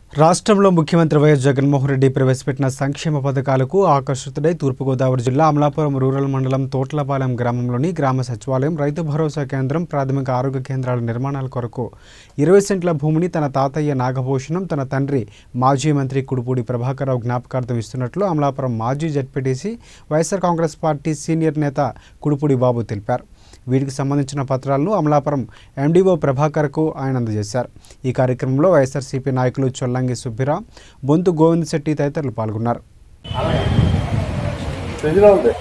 రాష్ట్రంలో ముఖ్యమంత్రి వైఎస్ జగన్మోహన్ రెడ్డి ప్రవేశపెట్టిన సంక్షేమ పథకాలకు ఆకర్షితుడై తూర్పుగోదావరి జిల్లా అమలాపురం రూరల్ మండలం తోట్లపాలెం గ్రామంలోని గ్రామ సచివాలయం రైతు భరోసా కేంద్రం ప్రాథమిక ఆరోగ్య కేంద్రాల నిర్మాణాల కొరకు ఇరవై సెంట్ల భూమిని తన తాతయ్య నాగభూషణం తన తండ్రి మాజీ మంత్రి కుడుపూడి ప్రభాకరరావు జ్ఞాపకార్థం ఇస్తున్నట్లు అమలాపురం మాజీ ZPTC YSR Congress party senior నేత కుడుపూడి బాబు తెలిపారు వీటికి సంబంధించిన పత్రాలను అమలాపురం ఎండీఓ ప్రభాకర్కు ఆయన అందజేశారు ఈ కార్యక్రమంలో వైఎస్ఆర్సీపీ నాయకులు చొల్లంగి సుబ్బిరా బొంతు గోవింద్ శెట్టి తదితరులు పాల్గొన్నారు ఫ్రిడ్జ్లో ఉంది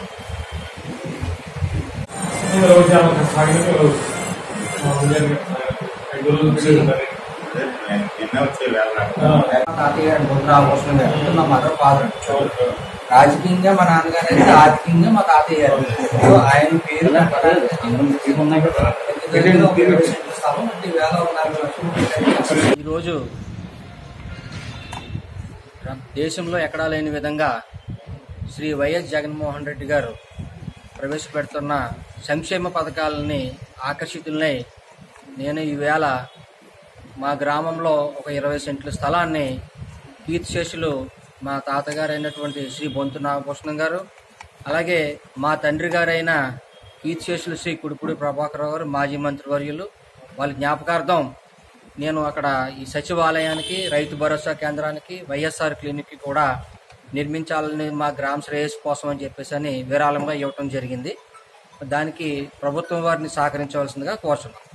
తాతయ్య గారు బొద్దు రామకృష్ణ గారు అంటే మా మదర్ ఫాదర్ రాజకీయంగా మా నాన్నగారు అయితే ఆర్థికంగా మా తాతయ్య గారు సో ఆయన పేరు దగ్గర ఒక ఇరవై సెంట్ల స్థలం అంటే వేల ఒక నలభై లక్షలు పెట్టారు. ఈరోజు దేశంలో ఎక్కడా లేని విధంగా శ్రీ వైఎస్ జగన్మోహన్ రెడ్డి గారు ప్రవేశపెడుతున్న సంక్షేమ పథకాలని ఆకర్షితులనై నేను ఈవేళ మా గ్రామంలో ఒక ఇరవై సెంట్ల స్థలాన్ని కీర్తిశేషులు మా తాతగారు అయినటువంటి శ్రీ బొంతు నాగభూషణం గారు అలాగే మా తండ్రి గారైన కీర్తిశేషులు శ్రీ కుడిపూడి ప్రభాకర్ గారు మాజీ మంత్రివర్యులు వాళ్ళ జ్ఞాపకార్థం నేను అక్కడ ఈ సచివాలయానికి రైతు భరోసా కేంద్రానికి వైఎస్ఆర్ క్లినిక్కి కూడా నిర్మించాలని మా గ్రామ శ్రేయస్సు కోసం అని చెప్పేసి అని విరాళంగా ఇవ్వటం జరిగింది దానికి ప్రభుత్వం వారిని సహకరించవలసిందిగా కోరుచున్నాం